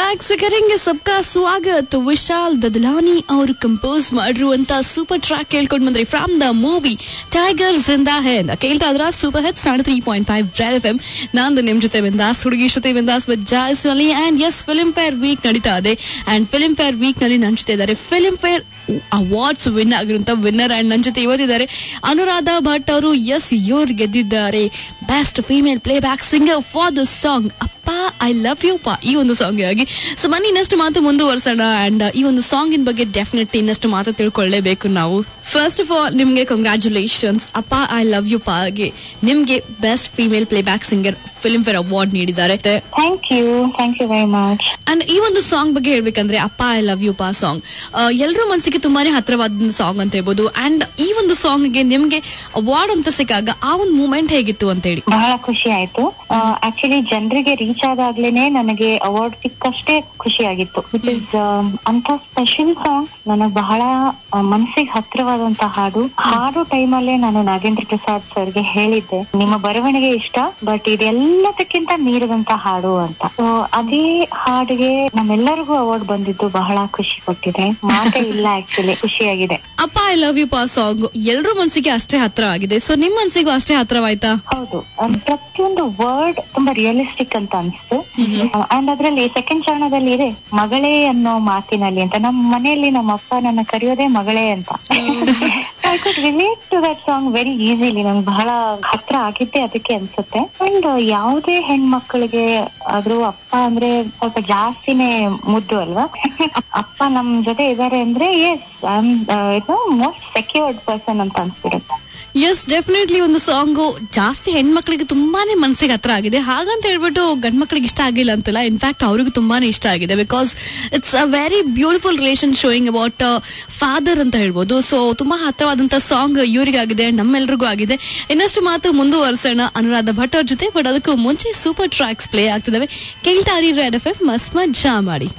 back ಕರೆಂಗೆ ಸಬ್ಕಾ ಸ್ವಾಗತ್ ವಿಶಾಲ್ ದದಲಾನಿ ಅವರು ಕಂಪೋಸ್ ಮಾಡಿರುವಂತ ಸೂಪರ್ ಟ್ರ್ಯಾಕ್ ಕೇಳ್ಕೊಂಡ್ ಬಂದ್ರಿ from the movie Tiger Zinda Hai ಅಂತ ಕೇಳ್ತಾ ಇದ್ರ ಸೂಪರ್ ಹೆತ್ ಸಾಡೆ three point five red F M ನಾನು ನಿಮ್ ಜೊತೆ ಬಿಂದಾಸ್ ಹುಡುಗಿ ಜೊತೆ ಬಿಂದಾಸ್ ಜಾಯ್ಸ್ ನಲ್ಲಿ and yes Filmfare week ನಡೀತಾ ಇದೆ ಅಂಡ್ ಫಿಲ್ಮ್ ಫೇರ್ ವೀಕ್ ನಲ್ಲಿ ನನ್ನ ಜೊತೆ ಇದ್ದಾರೆ ಫಿಲ್ಮ್ ಫೇರ್ ಅವಾರ್ಡ್ಸ್ ವಿನ್ ಆಗಿರುವಂತ ವಿನ್ನರ್ ಅಂಡ್ ನನ್ನ ಜೊತೆ ಇವತ್ತಿದ್ದಾರೆ ಅನುರಾಧ ಭಟ್ ಅವರು ಎಸ್ ಇವ್ರು ಗೆದ್ದಿದ್ದಾರೆ best female playback singer for the song Appa I love you Pa ಈ ಒಂದು ಸಾಂಗ್ ಆಗಿ ಸೊ ಬನ್ನಿ ಇನ್ನಷ್ಟು ಮಾತು ಮುಂದುವರ್ಸೋಣ ಅಂಡ್ ಈ ಒಂದು ಸಾಂಗ್ ಇನ್ ಬಗ್ಗೆ ಡೆಫಿನೆಟ್ಲಿ ಇನ್ನಷ್ಟು ಮಾತು ತಿಳ್ಕೊಳ್ಳೇಬೇಕು ನಾವು ಫಸ್ಟ್ ಆಫ್ ಆಲ್ ನಿಮ್ಗೆ congratulations Appa I love you ಪಾಗೆ ನಿಮ್ಗೆ best female playback singer Filmfare award ನೀಡಿದ್ದಾರೆ thank you thank you very much and ಈ ಒಂದು ಸಾಂಗ್ ಬಗ್ಗೆ ಹೇಳ್ಬೇಕಂದ್ರೆ Appa I love you Pa song ಎಲ್ಲರ ಮನಸ್ಸಿಗೆ ತುಂಬಾನೇ ಹತ್ರವಾದ ಸಾಂಗ್ ಅಂತ ಹೇಳ್ಬೋದು ಅಂಡ್ ಈ ಒಂದು ಸಾಂಗ್ಗೆ ನಿಮ್ಗೆ ಅವಾರ್ಡ್ ಅಂತ ಸಿಕ್ಕಾಗ ಆ ಒಂದು ಮೂಮೆಂಟ್ ಹೇಗಿತ್ತು ಅಂತ ಹೇಳಿ ಬಹಳ ಖುಷಿ ಆಯ್ತು ಆಕ್ಚುಲಿ ಜನರಿಗೆ ರೀಚ್ ಆದಾಗ್ಲೇನೆ ನನಗೆ ಅವಾರ್ಡ್ ಸಿಕ್ಕಷ್ಟೇ ಖುಷಿ ಆಗಿತ್ತು ಇಟ್ ಇಸ್ ಅಂತ ಸ್ಪೆಷಲ್ ಸಾಂಗ್ ನನಗೆ ಬಹಳ ಮನಸ್ಸಿಗೆ ಹತ್ರವಾದಂತ ಹಾಡು ಹಾಡು ಟೈಮಲ್ಲೇ ನಾನು ನಾಗೇಂದ್ರ ಪ್ರಸಾದ್ ಸರ್ಗೆ ಹೇಳಿದ್ದೆ ನಿಮ್ಮ ಬರವಣಿಗೆ ಇಷ್ಟ ಬಟ್ ಇದೆಲ್ಲದಕ್ಕಿಂತ ಮೀರಿದಂತ ಹಾಡು ಅಂತ ಸೊ ಅದೇ ಹಾಡಿಗೆ ನಮ್ಮೆಲ್ಲರಿಗೂ ಅವಾರ್ಡ್ ಬಂದಿದ್ದು ಬಹಳ ಖುಷಿ ಕೊಟ್ಟಿದೆ ಮಾತೇ ಇಲ್ಲ ಆಕ್ಚುಲಿ ಖುಷಿಯಾಗಿದೆ Appa I love you Pa song ಎಲ್ರ ಮನಸ್ಸಿಗೆ ಅಷ್ಟೇ ಹತ್ರ ಆಗಿದೆ ಸೊ ನಿಮ್ ಮನಸ್ಸಿಗೂ ಅಷ್ಟೇ ಹತ್ರವಾಯ್ತಾ ಹೌದು ಅದ್ ಪ್ರತಿಯೊಂದು ವರ್ಡ್ ತುಂಬಾ ರಿಯಲಿಸ್ಟಿಕ್ ಅಂತ ಅನ್ಸ್ತು ಅಂಡ್ ಅದ್ರಲ್ಲಿ ಸೆಕೆಂಡ್ ಚರಣದಲ್ಲಿ ಇದೆ ಮಗಳೇ ಅನ್ನೋ ಮಾತಿನಲ್ಲಿ ಅಂತ ನಮ್ಮ ಮನೆಯಲ್ಲಿ ನಮ್ಮ ಅಪ್ಪ ನನ್ನ ಕರೆಯೋದೇ ಮಗಳೇ ಅಂತ I could relate to that song very easily ನಂಗೆ ಬಹಳ ಹತ್ರ ಆಗಿದ್ದೆ ಅದಕ್ಕೆ ಅನ್ಸುತ್ತೆ ಅಂಡ್ ಯಾವುದೇ ಹೆಣ್ಮಕ್ಳಿಗೆ ಆದ್ರೂ ಅಪ್ಪ ಅಂದ್ರೆ ಸ್ವಲ್ಪ ಜಾಸ್ತಿನೇ ಮುದ್ದು ಅಲ್ವಾ ಅಪ್ಪ ನಮ್ ಜೊತೆ ಇದಾರೆ ಅಂದ್ರೆ ಎಸ್ ಐ ಆಮ್ ಇದು ಮೋಸ್ಟ್ ಸೆಕ್ಯೂರ್ಡ್ ಪರ್ಸನ್ ಅಂತ ಅನ್ಸ್ಬಿಡುತ್ತೆ ಎಸ್ ಡೆಫಿನೆಟ್ಲಿ ಒಂದು ಸಾಂಗು ಜಾಸ್ತಿ ಹೆಣ್ಮಕ್ಳಿಗೆ ತುಂಬಾನೇ ಮನಸ್ಸಿಗೆ ಹತ್ರ ಆಗಿದೆ ಹಾಗಂತ ಹೇಳ್ಬಿಟ್ಟು ಗಂಡ್ ಮಕ್ಳಿಗೆ ಇಷ್ಟ ಆಗಿಲ್ಲ ಅಂತಿಲ್ಲ ಇನ್ಫ್ಯಾಕ್ಟ್ ಅವ್ರಿಗೂ ತುಂಬಾನೇ ಇಷ್ಟ ಆಗಿದೆ because it's a very beautiful relation showing about father ಅಂತ ಹೇಳ್ಬೋದು ಸೊ ತುಂಬಾ ಹತ್ರವಾದಂತ ಸಾಂಗ್ ಇವರಿಗಾಗಿದೆ ನಮ್ಮೆಲ್ರಿಗೂ ಆಗಿದೆ ಇನ್ನಷ್ಟು ಮಾತು ಮುಂದುವರ್ಸೋಣ ಅನುರಾಧ ಭಟ್ ಅವ್ರ ಜೊತೆ ಬಟ್ ಅದಕ್ಕೂ ಮುಂಚೆ ಸೂಪರ್ ಟ್ರ್ಯಾಕ್ಸ್ ಪ್ಲೇ ಆಗ್ತಿದಾವೆ ಕೇಳ್ತಾ ರೆಡ್ ಎಫ್ ಎಂ ಮಸ್ತ್ ಮಜ್ಜಾ ಮಾಡಿ